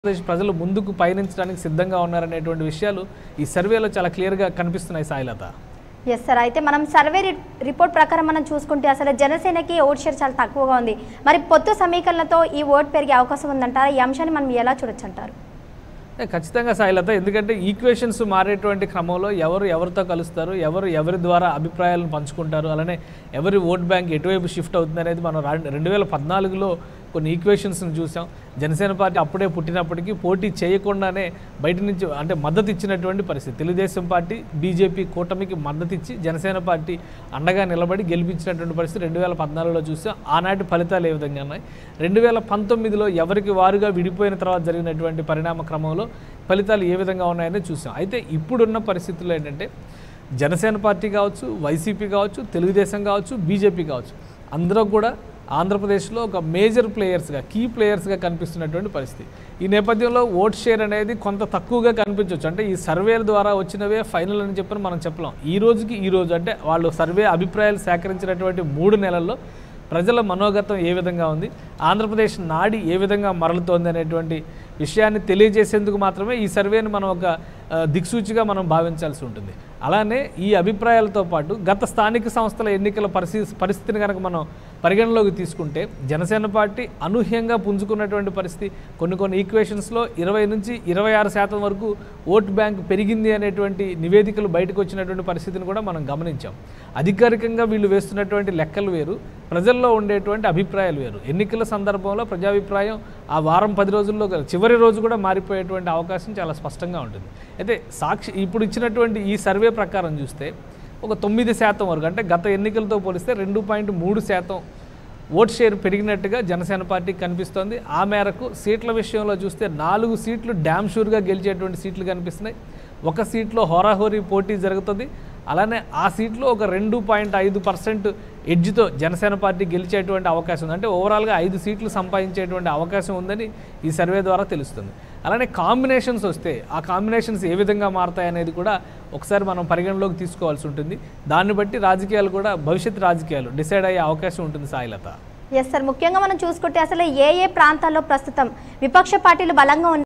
ఆంధ్రప్రదేశ్ ప్రజలు ముందుకు పయనించడానికి సిద్ధంగా ఉన్నారనేటువంటి విషయాలు ఈ సర్వేలో చాలా క్లియర్గా కనిపిస్తున్నాయి సాయిలత ఎస్ సార్ అయితే మనం సర్వే రి- రిపోర్ట్ ప్రకారం మనం చూసుకుంటే అసలు జనసేనకి ఓట్ షేర్ చాలా తక్కువగా ఉంది మరి పొత్తు సమీకరణలతో ఈ ఓట్ పెరిగే అవకాశం ఉందంటారా ఈ అంశాన్ని మనం ఎలా చూడొచ్చు అంటారు ఏ, ఖచ్చితంగా సాయిలత ఎందుకంటే ఈక్వేషన్స్ మారేటువంటి క్రమంలో ఎవరు ఎవరితో కలుస్తారు ఎవరు ఎవరి ద్వారా అభిప్రాయాలను పంచుకుంటారు అలానే ఎవరి ఓట్ బ్యాంక్ ఎటువైపు షిఫ్ట్ అవుతుంది అనేది మనం రా- రెండు వేల పద్నాలుగులో కొన్ని ఈక్వేషన్స్ని చూసాం జనసేన పార్టీ అప్పుడే పుట్టినప్పటికీ పోటీ చేయకుండానే బయట నుంచి అంటే మద్దతు ఇచ్చినటువంటి పరిస్థితి తెలుగుదేశం పార్టీ బీజేపీ కూటమికి మద్దతు ఇచ్చి జనసేన పార్టీ అండగా నిలబడి గెలిపించినటువంటి పరిస్థితి రెండు వేల పద్నాలుగులో చూసాం ఆనాటి ఫలితాలు ఏ విధంగా ఉన్నాయి రెండు వేల పంతొమ్మిదిలో ఎవరికి వారుగా విడిపోయిన తర్వాత జరిగినటువంటి పరిణామ క్రమంలో ఫలితాలు ఏ విధంగా ఉన్నాయని చూసాం అయితే ఇప్పుడున్న పరిస్థితుల్లో ఏంటంటే జనసేన పార్టీ కావచ్చు వైసీపీ కావచ్చు తెలుగుదేశం కావచ్చు బీజేపీ కావచ్చు అందరూ కూడా ఆంధ్రప్రదేశ్లో ఒక మేజర్ ప్లేయర్స్గా కీ ప్లేయర్స్గా కనిపిస్తున్నటువంటి పరిస్థితి ఈ నేపథ్యంలో ఓట్ షేర్ అనేది కొంత తక్కువగా కనిపించవచ్చు అంటే ఈ సర్వేల ద్వారా వచ్చినవే ఫైనల్ అని చెప్పని మనం చెప్పలేం ఈ రోజుకి ఈ రోజు అంటే వాళ్ళు సర్వే అభిప్రాయాలు సేకరించినటువంటి మూడు నెలల్లో ప్రజల మనోగతం ఏ విధంగా ఉంది ఆంధ్రప్రదేశ్ నాడి ఏ విధంగా మరలుతోంది అనేటువంటి విషయాన్ని తెలియజేసేందుకు మాత్రమే ఈ సర్వేని మనం ఒక ఆ, దిక్సూచిగా మనం భావించాల్సి ఉంటుంది అలానే ఈ అభిప్రాయాలతో పాటు గత స్థానిక సంస్థల ఎన్నికల పరిస్థితి పరిస్థితిని కనుక మనం పరిగణలోకి తీసుకుంటే జనసేన పార్టీ అనూహ్యంగా పుంజుకున్నటువంటి పరిస్థితి కొన్ని కొన్ని ఈక్వేషన్స్లో ఇరవై నుంచి ఇరవై ఆరు శాతం వరకు ఓట్ బ్యాంక్ పెరిగింది అనేటువంటి నివేదికలు బయటకు వచ్చినటువంటి పరిస్థితిని కూడా మనం గమనించాం అధికారికంగా వీళ్ళు వేస్తున్నటువంటి లెక్కలు వేరు ప్రజల్లో ఉండేటువంటి అభిప్రాయాలు వేరు ఎన్నికల సందర్భంలో ప్రజాభిప్రాయం ఆ వారం పది రోజుల్లో కాదు, చివరి రోజు కూడా మారిపోయేటువంటి అవకాశం చాలా స్పష్టంగా ఉంటుంది అయితే సాక్షి ఇప్పుడు ఇచ్చినటువంటి ఈ సర్వే ప్రకారం చూస్తే ఒక తొమ్మిది శాతం వరకు అంటే గత ఎన్నికలతో పోలిస్తే రెండు పాయింట్ మూడు శాతం ఓట్ షేర్ పెరిగినట్టుగా జనసేన పార్టీకి కనిపిస్తోంది ఆ మేరకు సీట్ల విషయంలో చూస్తే నాలుగు సీట్లు డ్యామ్ షూర్గా గెలిచేటువంటి సీట్లు కనిపిస్తున్నాయి ఒక సీట్లో హోరాహోరీ పోటీ జరుగుతుంది అలానే ఆ సీట్లో ఒక రెండు పాయింట్ ఐదు పర్సెంట్ ఎడ్జ్తో జనసేన పార్టీ గెలిచేటువంటి అవకాశం ఉంది అంటే ఓవరాల్గా ఐదు సీట్లు సంపాదించేటువంటి అవకాశం ఉందని ఈ సర్వే ద్వారా తెలుస్తుంది అలానే కాంబినేషన్స్ వస్తే ఆ కాంబినేషన్స్ ఏ విధంగా మారతాయి అనేది కూడా ఒకసారి మనం పరిగణలోకి తీసుకోవాల్సి ఉంటుంది దాన్ని బట్టి రాజకీయాలు కూడా భవిష్యత్ రాజకీయాలు డిసైడ్ అయ్యే అవకాశం ఉంటుంది సాయిలత ఎస్ సార్ ముఖ్యంగా మనం చూసుకుంటే అసలు ఏ ఏ ప్రాంతాల్లో ప్రస్తుతం విపక్ష పార్టీలు బలంగా ఉన్నాయి